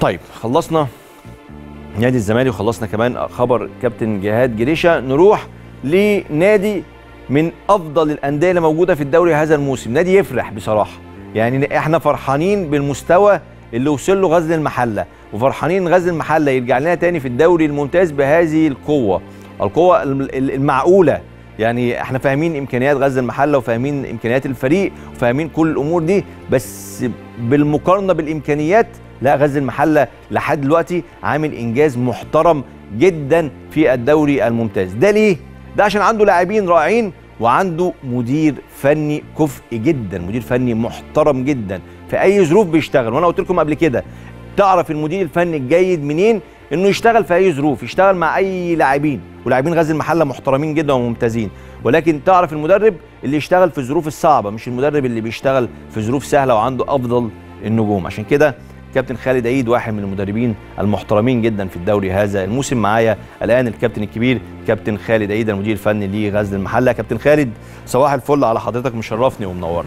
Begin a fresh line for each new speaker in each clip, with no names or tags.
طيب خلصنا نادي الزمالك وخلصنا كمان خبر كابتن جهاد جريشه نروح لنادي من افضل الانديه اللي موجوده في الدوري هذا الموسم نادي يفرح بصراحه يعني احنا فرحانين بالمستوى اللي وصل له غزل المحله وفرحانين غزل المحله يرجع لنا تاني في الدوري الممتاز بهذه القوه القوه المعقوله يعني احنا فاهمين امكانيات غزل المحله وفاهمين امكانيات الفريق وفاهمين كل الامور دي بس بالمقارنه بالامكانيات لا غزل المحله لحد دلوقتي عامل انجاز محترم جدا في الدوري الممتاز ده ليه ده عشان عنده لاعبين رائعين وعنده مدير فني كفء جدا مدير فني محترم جدا في اي ظروف بيشتغل وانا قلت لكم قبل كده تعرف المدير الفني الجيد منين انه يشتغل في اي ظروف يشتغل مع اي لاعبين ولاعبين غزل المحله محترمين جدا وممتازين ولكن تعرف المدرب اللي يشتغل في الظروف الصعبه مش المدرب اللي بيشتغل في ظروف سهله وعنده افضل النجوم عشان كده كابتن خالد عيد واحد من المدربين المحترمين جدا في الدوري هذا الموسم معايا الان الكابتن الكبير كابتن خالد عيد المدير الفني لغزل المحله كابتن خالد صباح الفل على حضرتك مشرفني ومنورني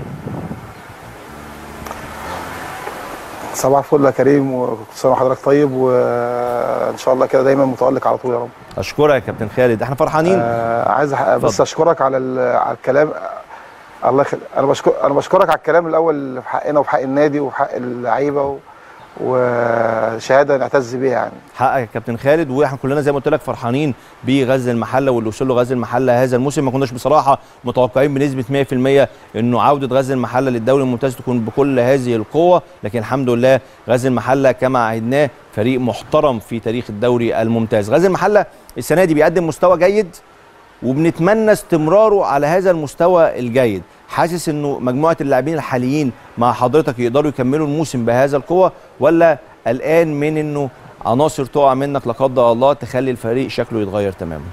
صباح الفل يا كريم وكل سنه وحضرتك طيب وان شاء الله كده دايما متالق على طول يا رب
اشكرك يا كابتن خالد احنا فرحانين
آه عايز بس اشكرك على على الكلام الله يخليك انا بشكر انا بشكرك على الكلام الاول في حقنا وفي حق النادي وفي حق اللعيبه و... وشهاده نعتز بيها يعني
حقك يا كابتن خالد واحنا كلنا زي ما قلت لك فرحانين بغزل المحله واللي وصل له غزل المحله هذا الموسم ما كناش بصراحه متوقعين بنسبه 100% انه عوده غزل المحله للدوري الممتاز تكون بكل هذه القوه لكن الحمد لله غزل المحله كما عهدناه فريق محترم في تاريخ الدوري الممتاز غزل المحله السنه دي بيقدم مستوى جيد وبنتمنى استمراره على هذا المستوى الجيد حاسس انه مجموعه اللاعبين الحاليين مع حضرتك يقدروا يكملوا الموسم بهذا القوه ولا قلقان من انه عناصر تقع منك لا قدر الله تخلي الفريق شكله يتغير تماما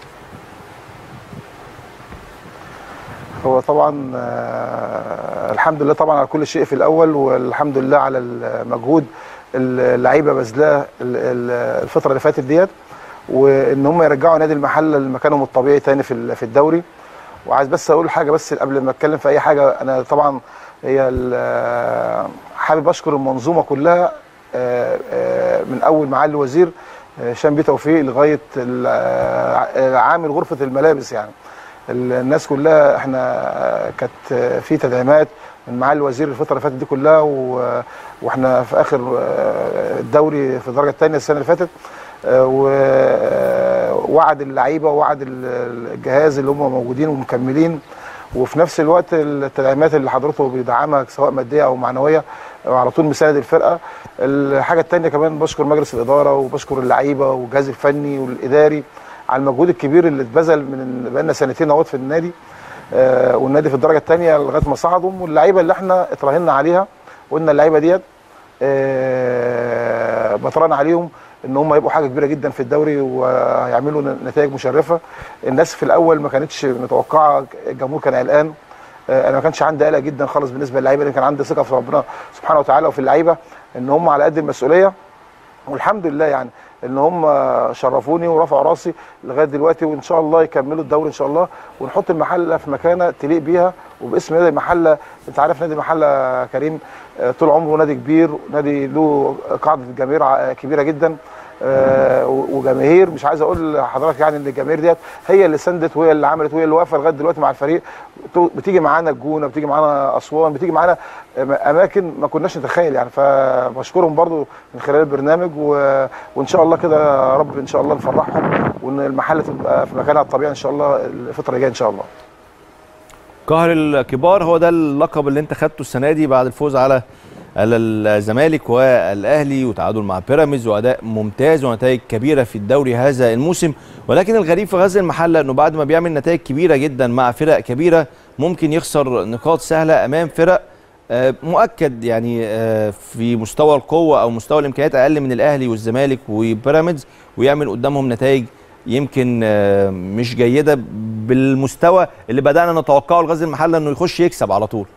هو طبعا آه الحمد لله طبعا على كل شيء في الاول والحمد لله على المجهود اللعيبه بذلاه الفتره اللي فاتت ديت وان هم يرجعوا نادي المحله لمكانهم الطبيعي تاني في في الدوري وعايز بس اقول حاجه بس قبل ما اتكلم في اي حاجه انا طبعا هي حابب اشكر المنظومه كلها من اول معالي الوزير هشام بيه توفيق لغايه عامل غرفه الملابس يعني الناس كلها احنا كانت في تدعيمات من معالي الوزير الفتره اللي فاتت دي كلها واحنا في اخر الدوري في الدرجه الثانيه السنه اللي فاتت ووعد اللعيبه ووعد الجهاز اللي هم موجودين ومكملين وفي نفس الوقت التدعيمات اللي حضرته بيدعمها سواء ماديه او معنويه على طول مساند الفرقه الحاجه الثانيه كمان بشكر مجلس الاداره وبشكر اللعيبه والجهاز الفني والاداري على المجهود الكبير اللي اتبذل من بقالنا سنتين اهوت في النادي آه والنادي في الدرجه الثانيه لغايه ما صعدوا واللعيبه اللي احنا اتراهنا عليها وقلنا اللعيبه ديت آه بطران عليهم ان هم يبقوا حاجه كبيره جدا في الدوري وهيعملوا نتائج مشرفه الناس في الاول ما كانتش متوقعه الجمهور كان قلقان انا ما كانش عندي قلق جدا خالص بالنسبه للعيبه لان كان عندي ثقه في ربنا سبحانه وتعالى وفي اللعيبه ان هم على قد المسؤوليه والحمد لله يعني ان هم شرفوني ورفعوا راسي لغايه دلوقتي وان شاء الله يكملوا الدوري ان شاء الله ونحط المحله في مكانه تليق بيها وباسم نادي المحله انت عارف نادي المحله كريم طول عمره نادي كبير نادي له قاعده جماهير كبيره جدا وجماهير مش عايز اقول لحضرتك يعني ان الجماهير ديت هي اللي سندت وهي اللي عملت وهي اللي واقفه لغايه دلوقتي مع الفريق بتيجي معانا الجونه بتيجي معانا اسوان بتيجي معانا اماكن ما كناش نتخيل يعني فبشكرهم برضو من خلال البرنامج و... وان شاء الله كده يا رب ان شاء الله نفرحهم وان المحله تبقى في مكانها الطبيعي ان شاء الله الفتره اللي جايه ان شاء الله
قهر الكبار هو ده اللقب اللي انت خدته السنه دي بعد الفوز على الزمالك والاهلي وتعادل مع بيراميدز واداء ممتاز ونتائج كبيره في الدوري هذا الموسم ولكن الغريب في غزل المحله انه بعد ما بيعمل نتائج كبيره جدا مع فرق كبيره ممكن يخسر نقاط سهله امام فرق مؤكد يعني في مستوى القوه او مستوى الامكانيات اقل من الاهلي والزمالك وبيراميدز ويعمل قدامهم نتائج يمكن مش جيده بالمستوى اللي بدانا نتوقعه لغزل المحله انه يخش يكسب على طول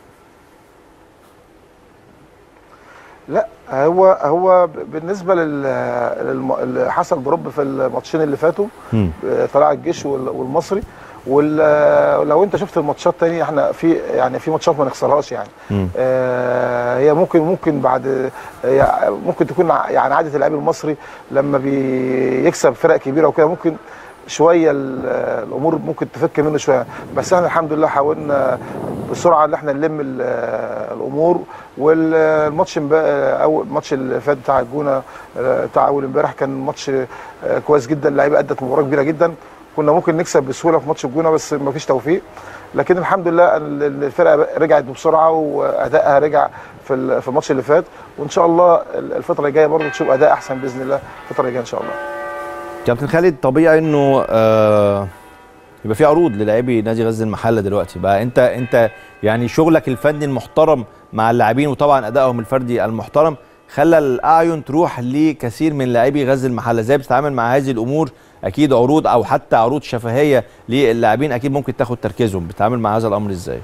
لا هو هو بالنسبه لل حصل دروب في الماتشين اللي فاتوا طلع الجيش والمصري ولو انت شفت الماتشات تاني احنا في يعني في ماتشات ما نخسرهاش يعني
مم.
آه، هي ممكن ممكن بعد يعني ممكن تكون ع- يعني عاده اللاعب المصري لما بيكسب فرق كبيره وكده ممكن شويه ال- الامور ممكن تفك منه شويه بس احنا الحمد لله حاولنا بسرعه ان احنا نلم ال- الامور والماتش امبا- اول الماتش اللي فات بتاع الجونه آه، بتاع اول امبارح كان ماتش آه، كويس جدا اللعيبه ادت مباراه كبيره جدا كنا ممكن نكسب بسهوله في ماتش الجونه بس ما فيش توفيق لكن الحمد لله ال- ال- الفرقه رجعت بسرعه وادائها رجع في ال- في الماتش اللي فات وان شاء الله ال- الفتره الجايه برضه تشوف اداء احسن باذن الله الفتره الجايه ان شاء الله
كابتن خالد طبيعي انه آه يبقى في عروض للاعبي نادي غزل المحله دلوقتي بقى انت انت يعني شغلك الفني المحترم مع اللاعبين وطبعا ادائهم الفردي المحترم خلى الاعين تروح لكثير من لاعبي غزل المحله ازاي بتتعامل مع هذه الامور اكيد عروض او حتى عروض شفهيه للاعبين اكيد ممكن تاخد تركيزهم بتتعامل مع هذا الامر ازاي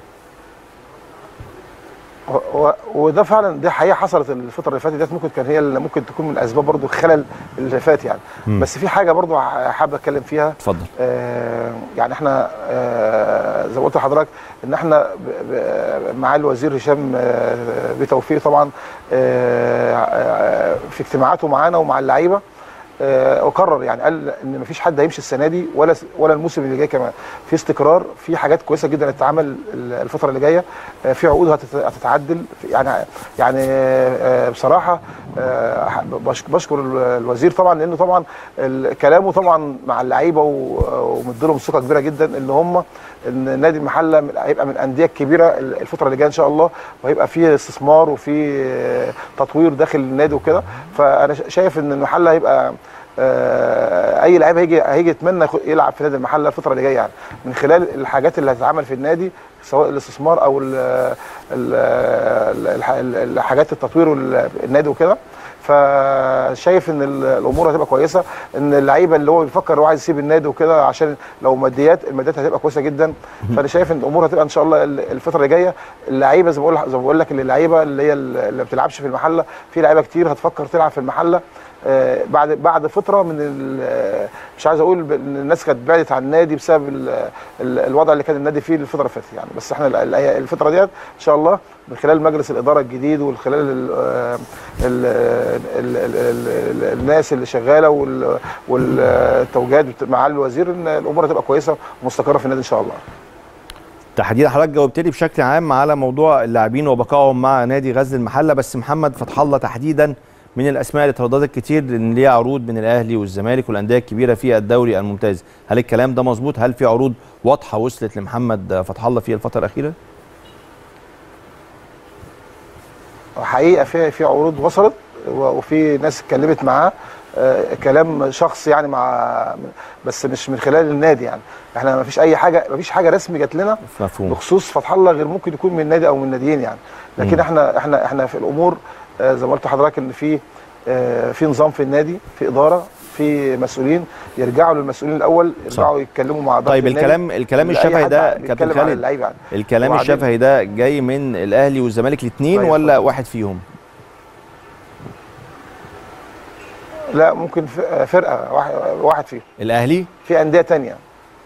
و- و- وده فعلا دي حقيقه حصلت الفتره اللي فاتت ديت ممكن كان هي اللي ممكن تكون من اسباب برضو الخلل اللي فات يعني
مم.
بس في حاجه برضو ح- حابب اتكلم فيها
اتفضل
آه، يعني احنا آه، زي ما قلت لحضرتك ان احنا ب- ب- مع الوزير هشام آه، بتوفيق طبعا آه، آه، في اجتماعاته معانا ومع اللعيبه آه، وقرر يعني قال ان مفيش حد هيمشي السنه دي ولا ولا الموسم اللي جاي كمان في استقرار في حاجات كويسه جدا هتتعمل الفتره اللي جايه آه، في عقود هتت- هتتعدل في- يعني يعني آه، بصراحه آه، بش- بشكر ال- الوزير طبعا لانه طبعا ال- كلامه طبعا مع اللعيبه و- ومديلهم ثقه كبيره جدا ان هم ان نادي المحله من- هيبقى من الانديه الكبيره الفتره اللي جايه ان شاء الله وهيبقى فيه استثمار وفي آه، تطوير داخل النادي وكده فانا ش- شايف ان المحله هيبقى آه، اي لعيب هيجي هيجي يتمنى يخ- يلعب في نادي المحله الفتره اللي جايه يعني من خلال الحاجات اللي هتتعمل في النادي سواء الاستثمار او ال ال ال الحاجات التطوير وال- النادي وكده فشايف ان ال- الامور هتبقى كويسه ان اللعيبه اللي هو بيفكر هو عايز يسيب النادي وكده عشان لو ماديات الماديات هتبقى كويسه جدا فانا شايف ان الامور هتبقى ان شاء الله ال- الفتره اللي جايه اللعيبه زي ما بقول زي ما بقول لك اللي اللعيبه اللي هي اللي ما بتلعبش في المحله في لعيبه كتير هتفكر تلعب في المحله آه، بعد بعد فتره من ال- آه، مش عايز اقول ب- ان الناس كانت بعدت عن النادي بسبب ال- ال- الوضع اللي كان النادي فيه الفتره اللي فاتت يعني بس احنا ال- ال- الفتره ديت ان شاء الله من خلال مجلس الاداره الجديد ومن خلال ال- آه، ال- ال- ال- ال- ال- الناس اللي شغاله وال- والتوجيهات بت- مع الوزير ان الامور هتبقى كويسه ومستقره في النادي ان شاء الله
تحديدا حضرتك جاوبت لي بشكل عام على موضوع اللاعبين وبقائهم مع نادي غزل المحله بس محمد فتح الله تحديدا من الاسماء اللي ترددت كتير ان ليها عروض من الاهلي والزمالك والانديه الكبيره في الدوري الممتاز هل الكلام ده مظبوط هل في عروض واضحه وصلت لمحمد فتح الله في الفتره الاخيره
حقيقه في في عروض وصلت و- وفي ناس اتكلمت معاه آه، كلام شخص يعني مع بس مش من خلال النادي يعني احنا ما فيش اي حاجه ما فيش حاجه رسمي جات لنا
مفهوم
بخصوص فتح الله غير ممكن يكون من نادي او من ناديين يعني لكن
مم.
احنا احنا احنا في الامور آه، زي ما قلت لحضرتك ان في آه، في نظام في النادي في اداره في مسؤولين يرجعوا للمسؤولين الاول يرجعوا يتكلموا مع اداره
طيب
النادي.
الكلام الكلام
أي
الشفهي
حد
ده
بيتكلم
كابتن
عن
خالد
اللعيبه يعني
الكلام
وبعدين-
الشفهي ده جاي من الاهلي والزمالك الاثنين
أيوة
ولا
اتفضل.
واحد فيهم
لا ممكن ف- آه، فرقه واحد, واحد فيهم
الاهلي
في انديه تانية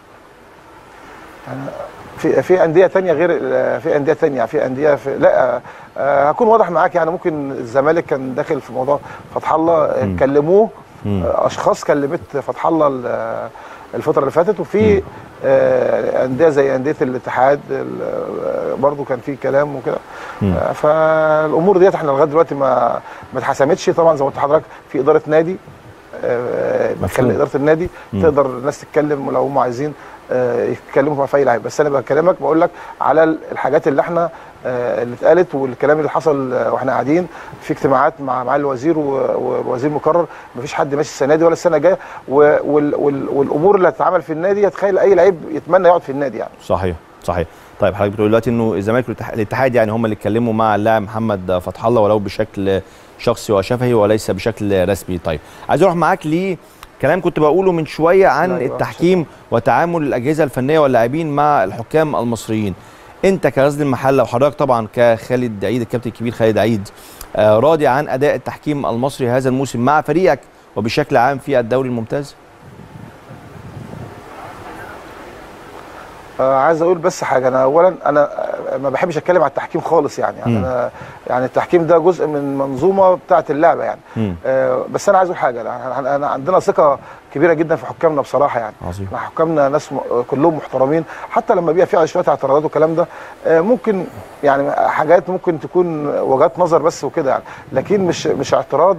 يعني في في انديه تانية غير في انديه تانية في انديه في لا آه، هكون واضح معاك يعني ممكن الزمالك كان داخل في موضوع فتح الله آه،
مم.
كلموه
مم.
آه، اشخاص كلمت فتح الله ال- الفتره اللي فاتت وفي آه، انديه زي انديه الاتحاد ال- آه، برضو كان في كلام وكده
مم.
آه، فالامور ديت احنا لغايه دلوقتي ما ما اتحسمتش طبعا زي ما قلت لحضرتك في اداره نادي آه،
مفهوم.
بتكلم اداره النادي
مم.
تقدر الناس تتكلم لو هم عايزين آه، يتكلموا في اي لعيب بس انا بكلمك بقول لك على ال- الحاجات اللي احنا آه، اللي اتقالت والكلام اللي حصل آه، واحنا قاعدين في اجتماعات مع معالي الوزير و- والوزير مقرر مفيش حد ماشي السنه دي ولا السنه الجايه و- وال- وال- والامور اللي هتتعمل في النادي يتخيل اي لعيب يتمنى يقعد في النادي يعني
صحيح صحيح طيب حضرتك بتقول دلوقتي انه الزمالك والاتح- الاتحاد يعني هم اللي اتكلموا مع اللاعب محمد فتح الله ولو بشكل شخصي وشفهي وليس بشكل رسمي طيب عايز اروح معاك ل كلام كنت بقوله من شويه عن
أيوة.
التحكيم وتعامل الاجهزه الفنيه واللاعبين مع الحكام المصريين انت كغزل المحله وحضرتك طبعا كخالد عيد الكابتن الكبير خالد عيد آه راضي عن اداء التحكيم المصري هذا الموسم مع فريقك وبشكل عام في الدوري الممتاز
آه عايز اقول بس حاجه انا اولا انا آه، ما بحبش اتكلم على التحكيم خالص يعني يعني
مم.
انا يعني التحكيم ده جزء من منظومه بتاعه اللعبه يعني
مم.
آه بس انا عايز اقول حاجه لا، انا أنا عندنا ثقه كبيره جدا في حكامنا بصراحه يعني
عظيم
احنا حكامنا ناس م... كلهم محترمين حتى لما بيبقى في شويه اعتراضات والكلام ده آه، ممكن يعني حاجات ممكن تكون وجهات نظر بس وكده يعني لكن مش مش اعتراض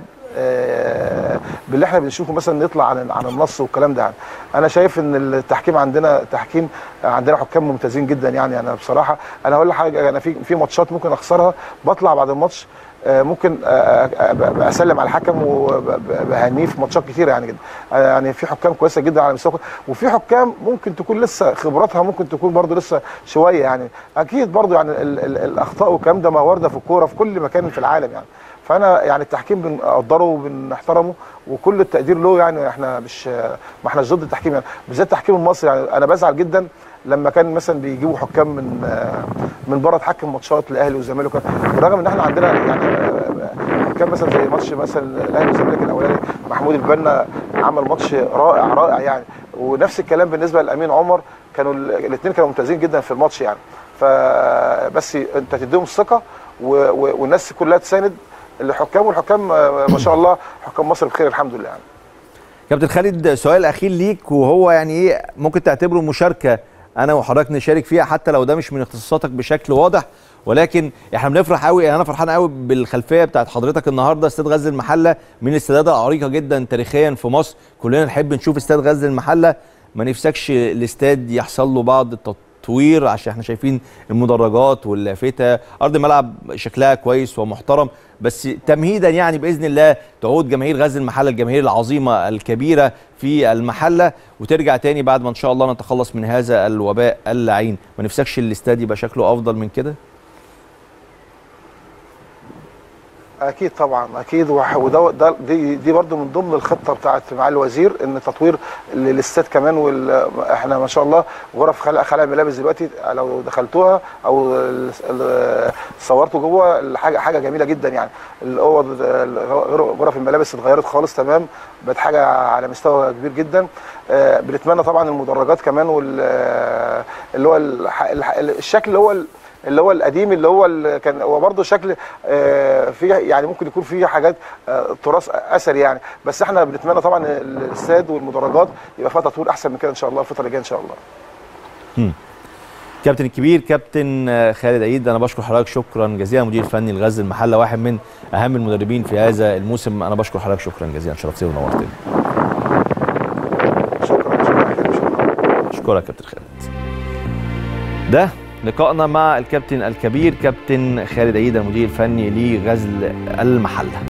آه، باللي احنا بنشوفه مثلا نطلع عن عن النص والكلام ده يعني انا شايف ان التحكيم عندنا تحكيم عندنا حكام ممتازين جدا يعني انا بصراحه انا هقول لك حاجه انا في في ماتشات ممكن اخسرها بطلع بعد الماتش آه، ممكن آه، آه، ب- اسلم على الحكم وبهنيه في ماتشات كتيره يعني جدا آه، يعني في حكام كويسه جدا على مستوى وفي حكام ممكن تكون لسه خبراتها ممكن تكون برضه لسه شويه يعني اكيد برضه يعني ال ال الاخطاء والكلام ده ما وارده في الكوره في كل مكان في العالم يعني فانا يعني التحكيم بنقدره وبنحترمه وكل التقدير له يعني احنا مش ما احناش ضد التحكيم يعني بالذات التحكيم المصري يعني انا بزعل جدا لما كان مثلا بيجيبوا حكام من من بره تحكم ماتشات الاهلي والزمالك بالرغم ان احنا عندنا يعني حكام مثلا زي ماتش مثلا الاهلي والزمالك الاولاني محمود البنا عمل ماتش رائع رائع يعني ونفس الكلام بالنسبه لامين عمر كانوا الاثنين كانوا ممتازين جدا في الماتش يعني فبس انت تديهم الثقه و- و- والناس كلها تساند الحكام والحكام آه، ما شاء الله حكام مصر بخير الحمد لله يعني.
كابتن خالد سؤال اخير ليك وهو يعني ايه ممكن تعتبره مشاركه انا وحضرتك نشارك فيها حتى لو ده مش من اختصاصاتك بشكل واضح ولكن احنا بنفرح قوي انا فرحان قوي بالخلفيه بتاعت حضرتك النهارده استاد غزل المحله من الاستادات العريقه جدا تاريخيا في مصر كلنا نحب نشوف استاد غزل المحله ما نفسكش الاستاد يحصل له بعض التطوير عشان احنا شايفين المدرجات واللافته ارض الملعب شكلها كويس ومحترم بس تمهيدا يعني باذن الله تعود جماهير غزل المحله الجماهير العظيمه الكبيره في المحله وترجع تاني بعد ما ان شاء الله نتخلص من هذا الوباء اللعين ما نفسكش الاستاد يبقى شكله افضل من كده
اكيد طبعا اكيد وح- وده ده دي دي برضو من ضمن الخطه بتاعت معالي الوزير ان تطوير للاستاد كمان وال احنا ما شاء الله غرف خلع خلع الملابس دلوقتي لو دخلتوها او ال- ال- صورتوا جوه حاجه حاجه جميله جدا يعني الاوض ال- غرف الملابس اتغيرت خالص تمام بقت حاجه على مستوى كبير جدا آه، بنتمنى طبعا المدرجات كمان وال آه، اللي هو الح- الح- الشكل اللي هو ال- اللي هو القديم اللي هو ال- كان هو برضه شكل آه، فيه يعني ممكن يكون فيه حاجات آه، تراث اثري يعني بس احنا بنتمنى طبعا الاستاد والمدرجات يبقى فيها تطوير احسن من كده ان شاء الله الفتره اللي جايه ان شاء الله
كابتن الكبير كابتن آه، خالد عيد انا بشكر حضرتك شكرا جزيلا مدير فني لغزل المحله واحد من اهم المدربين في هذا الموسم انا بشكر حضرتك شكرا جزيلا شرفتني ونورتني
شكرا شكرا يا كريم، شكرا
اشكرك كابتن خالد ده لقائنا مع الكابتن الكبير كابتن خالد عيد المدير الفني لغزل المحله